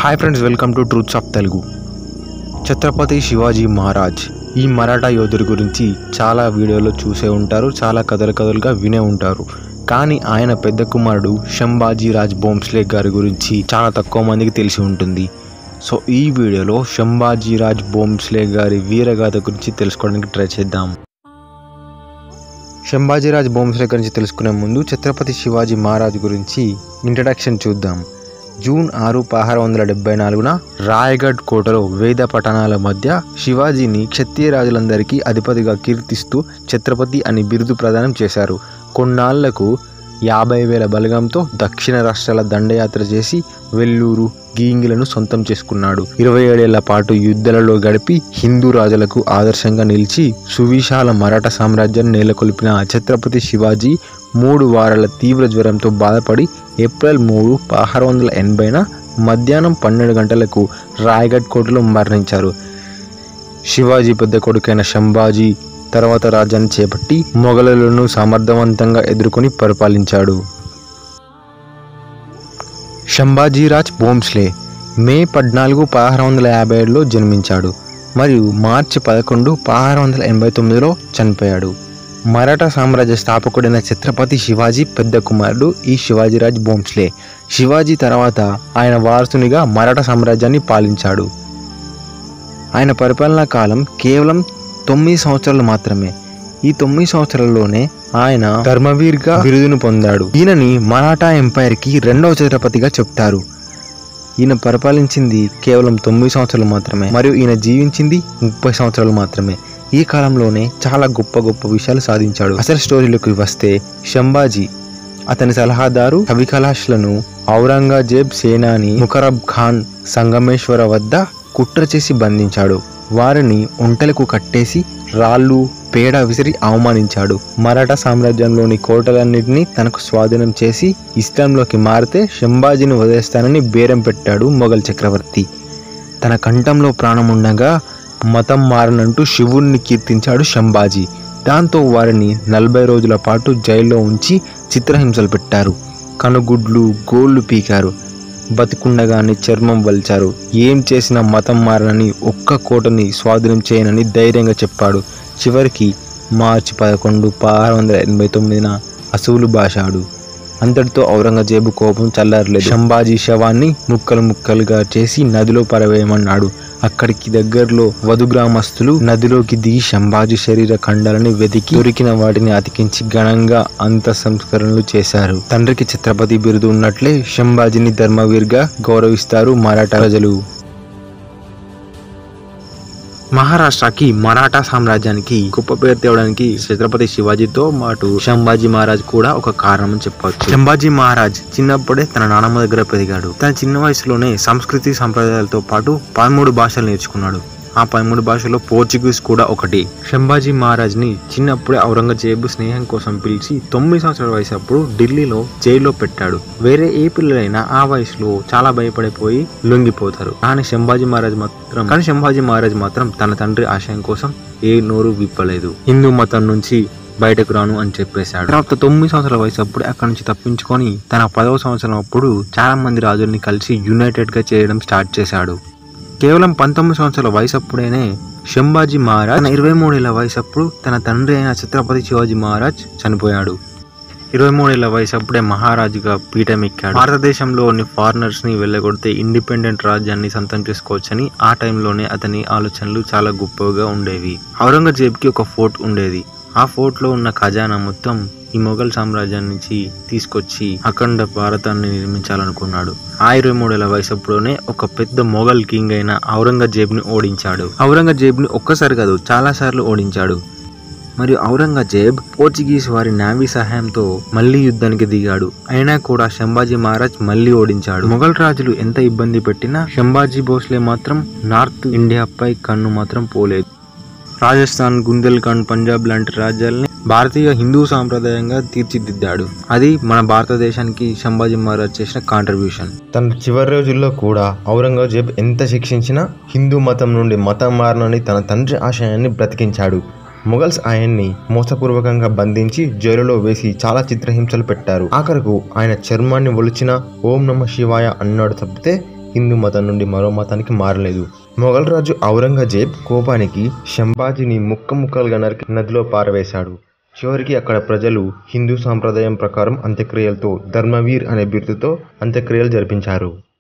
hi friends welcome to truths of Telugu Chhatrapati Shivaji Maharaj ఈ మరాఠా యోధుడి గురించి చాలా వీడియోలో చూసే ఉంటారు చాలా కథలు కథలుగా వినే ఉంటారు కానీ ఆయన పెద్ద కుమారుడు శంభాజీ రాజ్ బోంస్లే గారి గురించి చాలా తక్కువ మందికి తెలిసి ఉంటుంది సో ఈ వీడియోలో శంభాజీ రాజ్ బోంస్లే గారి వీరగాథ గురించి తెలుసుకోవడానికి ట్రై చేద్దాం శంభాజీరాజ్ బోంస్లే గురించి తెలుసుకునే ముందు ఛత్రపతి శివాజీ మహారాజ్ గురించి ఇంట్రడక్షన్ చూద్దాం జూన్ ఆరు పదహారు వందల డెబ్బై నాలుగున రాయగఢ్ కోటలో వేద పఠనాల మధ్య శివాజీని క్షత్రియ రాజులందరికీ అధిపతిగా కీర్తిస్తూ ఛత్రపతి అని బిరుదు ప్రదానం చేశారు కొన్నాళ్లకు యాభై వేల బలగంతో దక్షిణ రాష్ట్రాల దండయాత్ర చేసి వెల్లూరు గీంగిలను సొంతం చేసుకున్నాడు ఇరవై ఏడేళ్ల పాటు యుద్ధాలలో గడిపి హిందూ రాజులకు ఆదర్శంగా నిలిచి సువిశాల మరాఠా సామ్రాజ్యాన్ని నెలకొల్పిన ఛత్రపతి శివాజీ మూడు వారాల తీవ్ర జ్వరంతో బాధపడి ఏప్రిల్ మూడు పదహారు వందల ఎనభైన మధ్యాహ్నం పన్నెండు గంటలకు రాయగఢ్ కోటలో మరణించారు శివాజీ పెద్ద కొడుకైన శంభాజీ తర్వాత రాజ్యాన్ని చేపట్టి మొఘలులను సమర్థవంతంగా ఎదుర్కొని పరిపాలించాడు శంభాజీరాజ్ బోంస్లే మే పద్నాలుగు పదహారు వందల యాభై ఏడులో జన్మించాడు మరియు మార్చి పదకొండు పదహారు వందల ఎనభై తొమ్మిదిలో చనిపోయాడు మరాఠా సామ్రాజ్య స్థాపకుడైన ఛత్రపతి శివాజీ పెద్ద కుమారుడు ఈ శివాజీరాజ్ బోంస్లే శివాజీ తర్వాత ఆయన వారసునిగా మరాఠా సామ్రాజ్యాన్ని పాలించాడు ఆయన పరిపాలనా కాలం కేవలం తొమ్మిది సంవత్సరాలు మాత్రమే ఈ తొమ్మిది సంవత్సరాల్లోనే ఆయన ధర్మవీర్గా బిరుదును పొందాడు ఈయనని మరాఠా ఎంపైర్ కి రెండవ ఛత్రపతిగా చెప్తారు ఈయన పరిపాలించింది కేవలం తొమ్మిది సంవత్సరాలు మాత్రమే మరియు ఈయన జీవించింది ముప్పై సంవత్సరాలు మాత్రమే ఈ కాలంలోనే చాలా గొప్ప గొప్ప విషయాలు సాధించాడు అసలు స్టోరీలోకి వస్తే శంభాజీ అతని సలహాదారు కవికలాష్లను ఔరంగజేబ్ సేనాని ముకరబ్ ఖాన్ సంగమేశ్వర వద్ద కుట్ర చేసి బంధించాడు వారిని ఒంటలకు కట్టేసి రాళ్ళు పేడ విసిరి అవమానించాడు మరాఠా సామ్రాజ్యంలోని కోటలన్నింటినీ తనకు స్వాధీనం చేసి ఇస్లాంలోకి మారితే శంభాజీని వదిలేస్తానని బేరం పెట్టాడు మొఘల్ చక్రవర్తి తన కంఠంలో ప్రాణం ఉండగా మతం మారనంటూ శివుణ్ణి కీర్తించాడు శంభాజీ దాంతో వారిని నలభై రోజుల పాటు జైల్లో ఉంచి చిత్రహింసలు పెట్టారు కనుగుడ్లు గోళ్లు పీకారు బతికుండగానే చర్మం వల్చారు ఏం చేసినా మతం మారనని ఒక్క కోటని స్వాధీనం చేయనని ధైర్యంగా చెప్పాడు చివరికి మార్చి పదకొండు పదహారు వందల ఎనభై తొమ్మిదిన అసూలు బాశాడు అంతటితో ఔరంగజేబు కోపం చల్లారలేదు శంభాజీ శవాన్ని ముక్కలు ముక్కలుగా చేసి నదిలో పరవేయమన్నాడు అక్కడికి దగ్గరలో వధు గ్రామస్తులు నదిలోకి దిగి శంభాజీ శరీర ఖండాలని వెతికి దొరికిన వాటిని అతికించి ఘనంగా అంత సంస్కరణలు చేశారు తండ్రికి ఛత్రపతి బిరుదు ఉన్నట్లే శంభాజీని ధర్మవీర్గా గౌరవిస్తారు మరాఠా ప్రజలు మహారాష్ట్రకి మరాఠా సామ్రాజ్యానికి గొప్ప పేరు తేవడానికి ఛత్రపతి శివాజీతో పాటు శంభాజీ మహారాజ్ కూడా ఒక కారణం చెప్పవచ్చు శంభాజీ మహారాజ్ చిన్నప్పుడే తన నానమ్మ దగ్గర పెరిగాడు తన చిన్న వయసులోనే సంస్కృతి సంప్రదాయాలతో పాటు పదమూడు భాషలు నేర్చుకున్నాడు ఆ పదమూడు భాషల్లో పోర్చుగీస్ కూడా ఒకటి శంభాజీ మహారాజ్ ని చిన్నప్పుడే ఔరంగజేబు స్నేహం కోసం పిలిచి తొమ్మిది సంవత్సరాల వయసు అప్పుడు ఢిల్లీలో జైల్లో పెట్టాడు వేరే ఏ పిల్లలైనా ఆ వయసులో చాలా భయపడిపోయి లొంగిపోతారు కానీ శంభాజీ మహారాజ్ మాత్రం కానీ శంభాజీ మహారాజ్ మాత్రం తన తండ్రి ఆశయం కోసం ఏ నోరు విప్పలేదు హిందూ మతం నుంచి బయటకు రాను అని చెప్పేశాడు తర్వాత తొమ్మిది సంవత్సరాల వయసు అప్పుడు అక్కడి నుంచి తప్పించుకొని తన పదవ సంవత్సరం అప్పుడు చాలా మంది రాజుల్ని కలిసి యునైటెడ్ గా చేయడం స్టార్ట్ చేశాడు కేవలం పంతొమ్మిది సంవత్సరాల వయసు అప్పుడేనే శంభాజీ మహారాజ్ తన ఇరవై మూడేళ్ల వయసు అప్పుడు తన తండ్రి అయిన ఛత్రపతి శివాజీ మహారాజ్ చనిపోయాడు ఇరవై మూడేళ్ల వయసు అప్పుడే మహారాజుగా పీఠం ఎక్కాడు భారతదేశంలోని ఫారినర్స్ ని వెళ్ళగొడితే ఇండిపెండెంట్ రాజ్యాన్ని సొంతం చేసుకోవచ్చని ఆ టైంలోనే అతని ఆలోచనలు చాలా గొప్పగా ఉండేవి ఔరంగజేబ్కి ఒక ఫోర్ట్ ఉండేది ఆ ఫోర్ట్ లో ఉన్న ఖజానా మొత్తం ఈ మొఘల్ సామ్రాజ్యం నుంచి తీసుకొచ్చి అఖండ భారతాన్ని నిర్మించాలనుకున్నాడు ఆ ఇరవై మూడేళ్ల వయసప్పుడునే ఒక పెద్ద మొఘల్ కింగ్ అయిన ఔరంగజేబ్ ని ఓడించాడు ఔరంగజేబ్ ని ఒక్కసారి కాదు చాలా సార్లు ఓడించాడు మరియు ఔరంగజేబ్ పోర్చుగీస్ వారి నావీ సహాయంతో మళ్ళీ యుద్ధానికి దిగాడు అయినా కూడా శంభాజీ మహారాజ్ మళ్ళీ ఓడించాడు మొఘల్ రాజులు ఎంత ఇబ్బంది పెట్టినా శంభాజీ భోస్లే మాత్రం నార్త్ ఇండియాపై కన్ను మాత్రం పోలేదు రాజస్థాన్ గుందెల్ఖండ్ పంజాబ్ లాంటి రాజ్యాలని భారతీయ హిందూ సాంప్రదాయంగా తీర్చిదిద్దాడు అది మన భారతదేశానికి సంభాజీ మహారాజ్ చేసిన కాంట్రిబ్యూషన్ తన చివరి రోజుల్లో కూడా ఔరంగజేబ్ ఎంత శిక్షించినా హిందూ మతం నుండి మతం మారనని తన తండ్రి ఆశయాన్ని బ్రతికించాడు మొఘల్స్ ఆయన్ని మోసపూర్వకంగా బంధించి జైలులో వేసి చాలా చిత్రహింసలు పెట్టారు ఆఖరకు ఆయన చర్మాన్ని ఒలిచిన ఓం నమ శివాయ అన్నాడు తప్పితే హిందూ మతం నుండి మరో మతానికి మారలేదు మొఘల్ రాజు ఔరంగజేబ్ కోపానికి శంభాజీని ముక్క ముక్కలుగా నరికి నదిలో పారవేశాడు చివరికి అక్కడ ప్రజలు హిందూ సాంప్రదాయం ప్రకారం అంత్యక్రియలతో ధర్మవీర్ అనే బిరుదుతో అంత్యక్రియలు జరిపించారు